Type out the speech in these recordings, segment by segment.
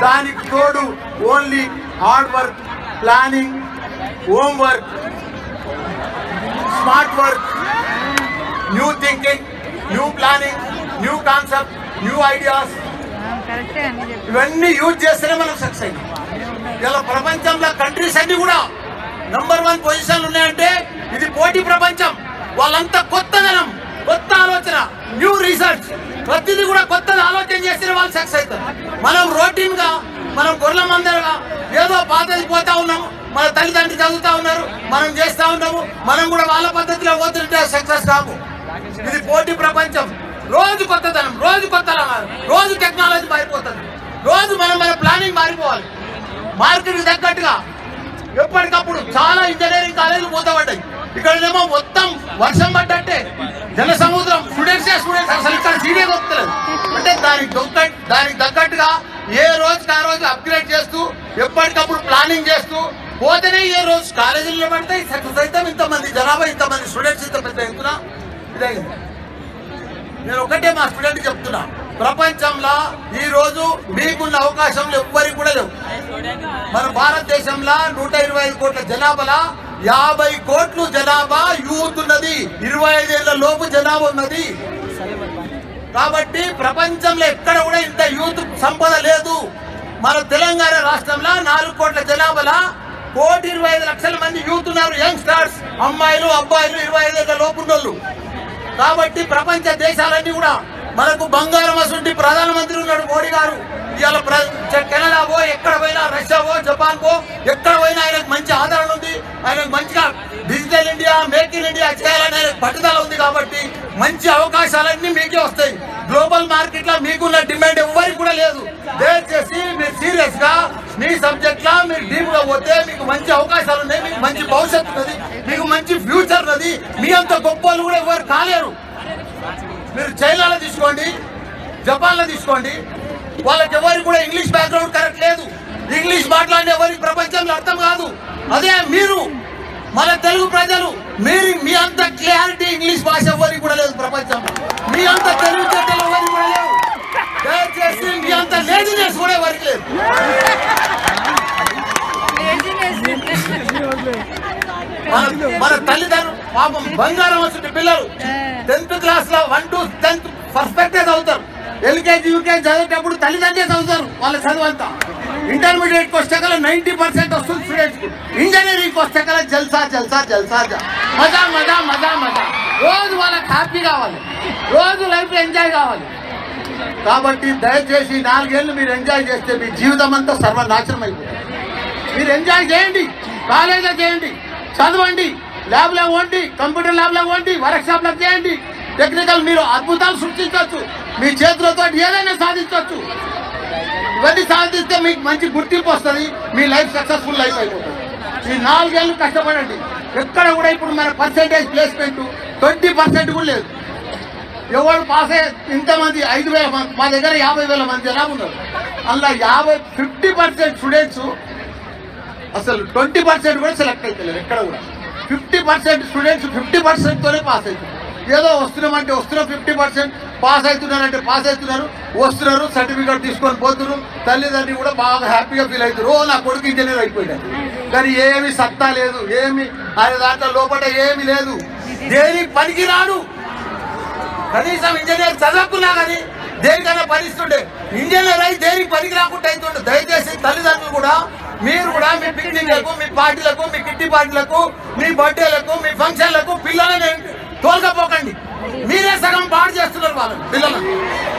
దానికి తోడు only hard work planning home work smart work new thinking new planning new concept new ideas కరెక్టే అన్ని చెప్పి ఇవన్నీ యూజ్ చేస్తేనే మనం సక్సెస్ అయింది ఇలా ప్రపంచంలో కంట్రీస్ అన్ని కూడా నంబర్ వన్ పొజిషన్ ఉన్నాయంటే ఇది పోటీ ప్రపంచం వాళ్ళంతా కొత్తదనం కొత్త ఆలోచన న్యూ రీసెర్చ్ ప్రతిదీ కూడా కొత్తది ఆలోచన చేస్తే వాళ్ళు సక్సెస్ అవుతారు మనం రొటీన్ గా మనం గొర్రెల మందరగా ఏదో పాతది పోతా ఉన్నాము మన తల్లిదండ్రులు చదువుతా ఉన్నారు మనం చేస్తా ఉన్నాము మనం కూడా వాళ్ళ పద్ధతిలో పోతుంటే సక్సెస్ కాము ఇది పోటీ ప్రపంచం రోజు కొత్తదనం రోజు కొత్త రోజు టెక్నాలజీ మారిపోతుంది రోజు మనం మన ప్లానింగ్ మారిపోవాలి మార్కెట్ తగ్గట్టుగా ఎప్పటికప్పుడు చాలా ఇంజనీరింగ్ కాలేజీలు మూతపడ్డాయి ఇక్కడేమో మొత్తం వర్షం పడ్డట్టే జన సముద్రం స్టూడెంట్స్ స్టూడెంట్స్ అసలు ఇక్కడ సీడే దొరుకుతలేదు అంటే దానికి దొక్క దానికి తగ్గట్టుగా ఏ రోజుకి ఆ రోజు అప్గ్రేడ్ చేస్తూ ఎప్పటికప్పుడు ప్లానింగ్ చేస్తూ పోతేనే ఏ రోజు కాలేజీల్లో పడతాయి సక్సెస్ అవుతాం ఇంతమంది జనాభా ఇంతమంది స్టూడెంట్స్ ఇంత పెద్ద ఎత్తున ఇదైంది నేను ఒకటే మా స్టూడెంట్ చెప్తున్నా ప్రపంచంలో ఈ రోజు మీకున్న అవకాశంలో ఎవ్వరికి కూడా లేవు మన భారతదేశంలో నూట ఇరవై ఐదు కోట్ల జనాభాలో యాభై కోట్లు జనాభా యూత్ ఉన్నది ఇరవై ఐదేళ్ల లోపు జనాభా ఉన్నది కాబట్టి ప్రపంచంలో ఎక్కడ కూడా ఇంత యూత్ సంపద లేదు మన తెలంగాణ రాష్ట్రంలో నాలుగు కోట్ల జనాభాలో కోటి ఇరవై ఐదు లక్షల మంది యూత్ ఉన్నారు యంగ్ స్టార్స్ అమ్మాయిలు అబ్బాయిలు ఇరవై ఐదేళ్ల లోపు ఉన్నోళ్ళు కాబట్టి ప్రపంచ దేశాలన్నీ కూడా మనకు బంగారం అసంటి ప్రధానమంత్రి ఉన్నాడు మోడీ గారు ఇవాళ ప్ర- చ- కెనడా పో ఎక్కడ పోయినా రష్యా పో జపాన్ పో ఎక్కడ పోయినా ఆయనకు మంచి ఆదరణ ఉంది ఆయనకు మంచిగా digital India make in India చేయాలని ఆయనకు పట్టుదల ఉంది కాబట్టి మంచి అవకాశాలన్నీ మీకే వస్తాయి గ్లోబల్ మార్కెట్ లో మీకున్న డిమాండ్ ఎవ్వరికి కూడా లేదు దయచేసి మీరు సీరియస్ గా మీ సబ్జెక్ట్ లా మీరు డీప్ గా పోతే మీకు మంచి అవకాశాలు ఉన్నాయి మీకు మంచి భవిష్యత్తు ఉన్నది మీకు మంచి ఫ్యూచర్ ఉన్నది మీ అంత గొప్ప వాళ్ళు కూడా ఎవరు కాలేరు మీరు చైనాలో తీసుకోండి జపాన్ లో తీసుకోండి వాళ్ళకి ఎవరికి కూడా ఇంగ్లీష్ బ్యాక్గ్రౌండ్ కరెక్ట్ లేదు ఇంగ్లీష్ మాట్లాడే ఎవరికి ప్రపంచంలో అర్థం కాదు అదే మీరు మన తెలుగు ప్రజలు మీరు మీ అంత క్లారిటీ ఇంగ్లీష్ భాష ఎవరికి కూడా లేదు ప్రపంచంలో మీ అంత తెలుగు చెట్టలు ఎవరికి కూడా లేవు దయచేసి మీ అంత లేజినెస్ కూడా ఎవరికి లేదు మన మన తల్లిదండ్రులు పాపం బంగారం వచ్చిన పిల్లలు టెన్త్ క్లాస్ లో వన్ టు టెన్త్ పర్ఫెక్ట్ చదువుతారు ఎల్కేజీ యూకేజీ చదివేటప్పుడు తల్లిదండ్రులే చదువుతారు వాళ్ళ చదువు అంతా ఇంటర్మీడియట్ కి వచ్చాక నైన్టీ పర్సెంట్ వస్తుంది స్టూడెంట్స్ కి ఇంజనీరింగ్ కి వచ్చాక జల్సా జల్సా జల్సా జా. మజా మజా మజా మజా రోజు వాళ్ళకి హ్యాపీ కావాలి రోజు లైఫ్ ఎంజాయ్ కావాలి కాబట్టి దయచేసి నాలుగేళ్లు మీరు ఎంజాయ్ చేస్తే మీ జీవితం అంతా సర్వనాశనం అయిపోతుంది మీరు ఎంజాయ్ చేయండి కాలేజీలో చేయండి చదవండి ల్యాబ్ లో పోండి కంప్యూటర్ ల్యాబ్ లో పోండి వర్క్ షాప్ లో చేయండి టెక్నికల్ మీరు అద్భుతాలు సృష్టించవచ్చు మీ చేతులతో ఏదైనా సాధించవచ్చు ఇవన్నీ సాధిస్తే మీకు మంచి గుర్తింపు వస్తుంది మీ లైఫ్ సక్సెస్ఫుల్ లైఫ్ అయిపోతుంది ఈ నాలుగేళ్ళు కష్టపడండి ఎక్కడ కూడా ఇప్పుడు మన పర్సెంటేజ్ ప్లేస్మెంట్ ట్వంటీ పర్సెంట్ కూడా లేదు ఎవరు పాస్ అయ్యే ఇంతమంది ఐదు వేల మంది మా దగ్గర యాభై వేల మంది జనాభా ఉన్నారు అందులో యాభై ఫిఫ్టీ పర్సెంట్ స్టూడెంట్స్ అసలు ట్వంటీ పర్సెంట్ కూడా సెలెక్ట్ అవుతలేరు ఎక్కడ కూడా fifty percent students fifty percent తోనే పాస్ అవుతున్నారు ఏదో వస్తున్నామంటే వస్తున్నాం ఫిఫ్టీ పర్సెంట్ పాస్ అవుతున్నారంటే పాస్ అవుతున్నారు వస్తున్నారు సర్టిఫికేట్ తీసుకొని పోతున్నారు తల్లిదండ్రులు కూడా బాగా హ్యాపీగా ఫీల్ అవుతారు ఓ నా కొడుకు ఇంజనీర్ అయిపోయాడు కానీ ఏమి సత్తా లేదు ఏమి ఆయన దాంట్లో లోపల ఏమి లేదు దేనికి పనికి రాడు కనీసం ఇంజనీర్ చదవకున్నా కానీ దేనికైనా పనిస్తుండే ఇంజనీర్ అయి దేనికి పనికి రాకుండా అవుతుండే దయచేసి తల్లిదండ్రులు కూడా మీరు కూడా మీ పిక్నిక్లకు మీ పార్టీలకు మీ కిట్టి పార్టీలకు మీ బర్త్డేలకు మీ ఫంక్షన్లకు పిల్లలని తోలుకపోకండి మీరే సగం పాడు చేస్తున్నారు వాళ్ళని పిల్లలను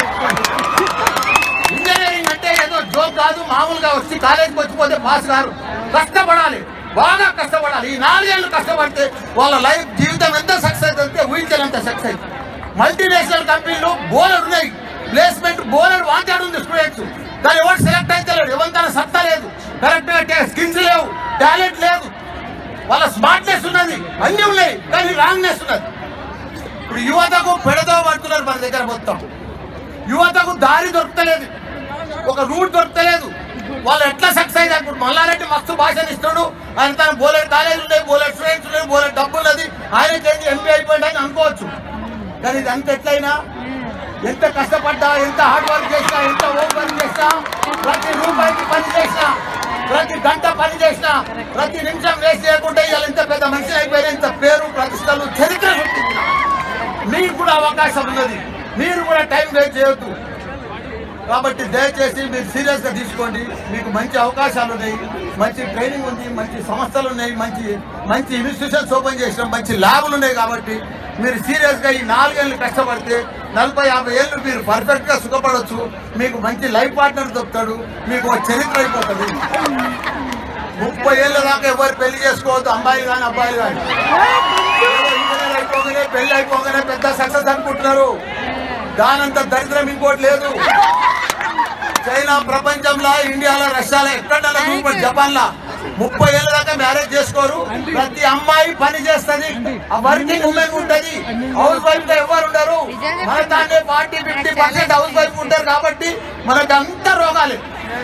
ఇంజనీరింగ్ అంటే ఏదో జోక్ కాదు మామూలుగా వచ్చి కాలేజీకి వచ్చిపోతే పాస్ గారు కష్టపడాలి బాగా కష్టపడాలి ఈ నాలుగేళ్ళు కష్టపడితే వాళ్ళ లైఫ్ జీవితం ఎంత సక్సెస్ అయితే ఊహించలేంత సక్సెస్ మల్టీనేషనల్ కంపెనీలు బోలర్ ఉన్నాయి ప్లేస్మెంట్ బోలర్ వాంటాడు ఉంది స్టూడెంట్స్ కానీ ఎవరు సెలెక్ట్ అయితే లేడు ఎవరికైనా సత్తా లేదు కరెక్ట్ గా స్కిల్స్ లేవు టాలెంట్ లేదు వాళ్ళ స్మార్ట్నెస్ ఉన్నది అన్ని ఉన్నాయి కానీ రాంగ్నెస్ ఉన్నది ఇప్పుడు యువతకు పెడదో పడుతున్నారు మన దగ్గర మొత్తం యువతకు దారి దొరకలేదు ఒక రూట్ దొరకలేదు వాళ్ళు ఎట్లా సక్సెస్ అయ్యారు ఇప్పుడు మల్లారెడ్డి మస్తు భాషను ఇస్తాడు ఆయన తన బోలెట్ కాలేజ్ ఉన్నాయి బోలెట్ స్టూడెంట్స్ ఉన్నాయి బోలెట్ డబ్బు ఉన్నది ఆయనకేంటి ఎంపీ అయిపోయింది అని అనుకోవచ్చు కానీ ఇది అంత ఎట్లయినా ఎంత కష్టపడ్డా ఎంత హార్డ్ వర్క్ చేసినా ఎంత హోమ్ వర్క్ చేసినా ప్రతి రూపాయికి పని చేసినా ప్రతి గంట పని చేసినా ప్రతి నిమిషం వేస్ట్ చేయకుండా ఇవాళ ఇంత పెద్ద మనిషి అయిపోయిన ఇంత పేరు ప్రతిష్టలు చరిత్ర సృష్టించిన మీకు కూడా అవకాశం ఉన్నది మీరు కూడా టైం వేస్ట్ చేయొద్దు కాబట్టి దయచేసి మీరు సీరియస్ గా తీసుకోండి మీకు మంచి అవకాశాలు ఉన్నాయి మంచి ట్రైనింగ్ ఉంది మంచి సంస్థలు ఉన్నాయి మంచి మంచి ఇన్స్టిట్యూషన్స్ ఓపెన్ చేసినాం మంచి ల్యాబ్లు ఉన్నాయి కాబట్టి మీరు సీరియస్ గా ఈ నాలుగేళ్ళు కష్టపడితే నలభై యాభై ఏళ్ళు మీరు పర్ఫెక్ట్ గా సుఖపడవచ్చు మీకు మంచి లైఫ్ పార్ట్నర్ దొరుకుతాడు మీకు ఒక చరిత్ర అయిపోతుంది ముప్పై ఏళ్ళ దాకా ఎవరు పెళ్లి చేసుకోవద్దు అమ్మాయిలు కానీ అబ్బాయిలు కానీ ఏదో ఇంజనీర్ అయిపోగానే పెళ్లి అయిపోగానే పెద్ద సక్సెస్ అనుకుంటున్నారు దానంత దరిద్రం ఇంకోటి లేదు చైనా ప్రపంచంలో ఇండియాలో రష్యాలో ఎక్కడ జపాన్ లా ముప్పై ఏళ్ళ దాకా మ్యారేజ్ చేసుకోరు ప్రతి అమ్మాయి పని చేస్తది ఆ వర్కింగ్ ఉమెన్ ఉంటది హౌస్ వైఫ్ గా ఎవరు ఉండరు మన దాన్ని forty fifty percent housewife ఉంటారు కాబట్టి మనకు అంత రోగాలే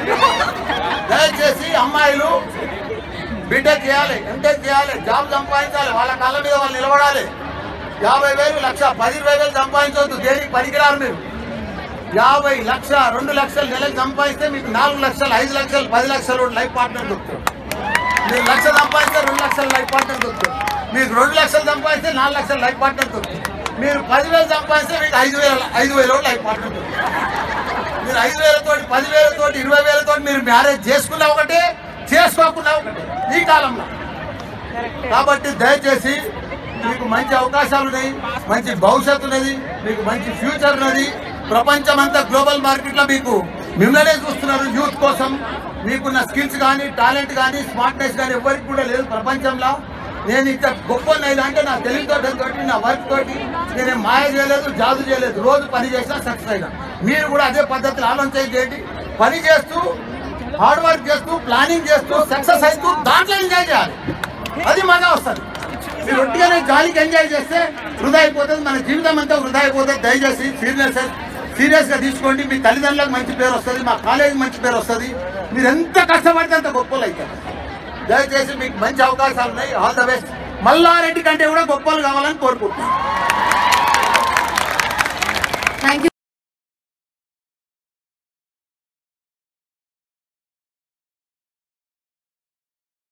దయచేసి అమ్మాయిలు బీటెక్ చేయాలి ఎంటెక్ చేయాలి జాబ్ సంపాదించాలి వాళ్ళ కాళ్ళ మీద వాళ్ళు నిలబడాలి యాభై వేలు లక్ష పది ఇరవై వేలు సంపాదించవద్దు దేనికి పనికిరారు మీరు యాభై లక్ష రెండు లక్షలు నెలకు సంపాదిస్తే మీకు నాలుగు లక్షలు ఐదు లక్షలు పది లక్షలు లైఫ్ పార్ట్నర్ దొరుకుతారు మీరు లక్ష సంపాదిస్తే రెండు లక్షల లైఫ్ పార్ట్నర్ దొరుకుతారు మీకు రెండు లక్షలు సంపాదిస్తే నాలుగు లక్షల లైఫ్ పార్ట్నర్ దొరుకుతారు మీరు పదివేలు సంపాదిస్తే మీకు ఐదు వేల ఐదు వేల లైఫ్ పార్ట్నర్ దొరుకుతారు మీరు ఐదు వేలతోటి పది వేలతోటి ఇరవై వేలతోటి మీరు మ్యారేజ్ చేసుకున్నా ఒకటే చేసుకోకుండా ఒకటే ఈ కాలంలో కాబట్టి దయచేసి మీకు మంచి అవకాశాలు ఉన్నాయి మంచి భవిష్యత్తు ఉన్నది మీకు మంచి ఫ్యూచర్ ఉన్నది ప్రపంచం అంతా గ్లోబల్ మార్కెట్ లో మీకు మిమ్మల్నే చూస్తున్నారు యూత్ కోసం మీకున్న స్కిల్స్ కానీ టాలెంట్ కానీ స్మార్ట్నెస్ కానీ ఎవరికి కూడా లేదు ప్రపంచంలో నేను ఇంత గొప్ప అంటే నా తెలివితోటి నా వర్క్ తోటి నేనేం మాయ చేయలేదు జాదు చేయలేదు రోజు పని చేసినా సక్సెస్ అయినా మీరు కూడా అదే పద్ధతిలో ఆలోచన చేయండి పని చేస్తూ హార్డ్ వర్క్ చేస్తూ ప్లానింగ్ చేస్తూ సక్సెస్ అవుతూ దాంట్లో ఎంజాయ్ చేయాలి అది మజా వస్తుంది మీరు ఒట్టిగానే గాలికి ఎంజాయ్ చేస్తే వృధా అయిపోతుంది మన జీవితం అంతా వృధా అయిపోతుంది దయచేసి సీరియస్ సీరియస్ గా తీసుకోండి మీ తల్లిదండ్రులకు మంచి పేరు వస్తుంది మా కాలేజీకి మంచి పేరు వస్తుంది మీరు ఎంత కష్టపడితే అంత గొప్పలు అవుతారు దయచేసి మీకు మంచి అవకాశాలు ఉన్నాయి ఆల్ ద బెస్ట్ మల్లారెడ్డి కంటే కూడా గొప్పలు కావాలని కోరుకుంటున్నాను థ్యాంక్